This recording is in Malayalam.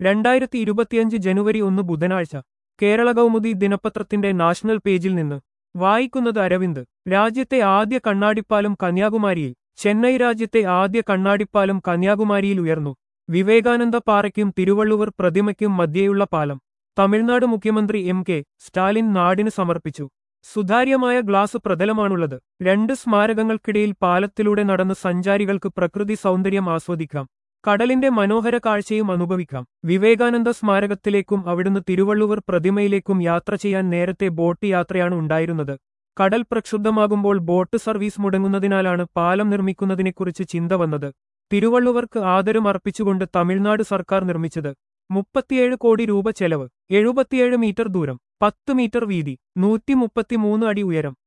രണ്ടായിരത്തി ഇരുപത്തിയഞ്ച് ജനുവരി ഒന്ന് ബുധനാഴ്ച കേരള കൗമുദി ദിനപത്രത്തിന്റെ നാഷണൽ പേജിൽ നിന്ന് വായിക്കുന്നത് അരവിന്ദ് രാജ്യത്തെ ആദ്യ കണ്ണാടിപ്പാലം കന്യാകുമാരിയിൽ ചെന്നൈ രാജ്യത്തെ ആദ്യ കണ്ണാടിപ്പാലം കന്യാകുമാരിയിൽ ഉയർന്നു വിവേകാനന്ദ പാറയ്ക്കും തിരുവള്ളുവർ പ്രതിമയ്ക്കും മധ്യേയുള്ള പാലം തമിഴ്നാട് മുഖ്യമന്ത്രി എം കെ സ്റ്റാലിൻ നാടിന് സമർപ്പിച്ചു സുതാര്യമായ ഗ്ലാസ് പ്രതലമാണുള്ളത് രണ്ട് സ്മാരകങ്ങൾക്കിടയിൽ പാലത്തിലൂടെ നടന്ന് സഞ്ചാരികൾക്ക് പ്രകൃതി സൗന്ദര്യം ആസ്വദിക്കാം കടലിന്റെ മനോഹര കാഴ്ചയും അനുഭവിക്കാം വിവേകാനന്ദ സ്മാരകത്തിലേക്കും അവിടുന്ന് തിരുവള്ളുവർ പ്രതിമയിലേക്കും യാത്ര ചെയ്യാൻ നേരത്തെ ബോട്ട് യാത്രയാണ് ഉണ്ടായിരുന്നത് കടൽ പ്രക്ഷുബ്ധമാകുമ്പോൾ ബോട്ട് സർവീസ് മുടങ്ങുന്നതിനാലാണ് പാലം നിർമ്മിക്കുന്നതിനെക്കുറിച്ച് ചിന്ത വന്നത് തിരുവള്ളുവർക്ക് ആദരം അർപ്പിച്ചുകൊണ്ട് തമിഴ്നാട് സർക്കാർ നിർമ്മിച്ചത് മുപ്പത്തിയേഴ് കോടി രൂപ ചെലവ് എഴുപത്തിയേഴ് മീറ്റർ ദൂരം പത്ത് മീറ്റർ വീതി നൂറ്റി മുപ്പത്തിമൂന്ന് അടി ഉയരം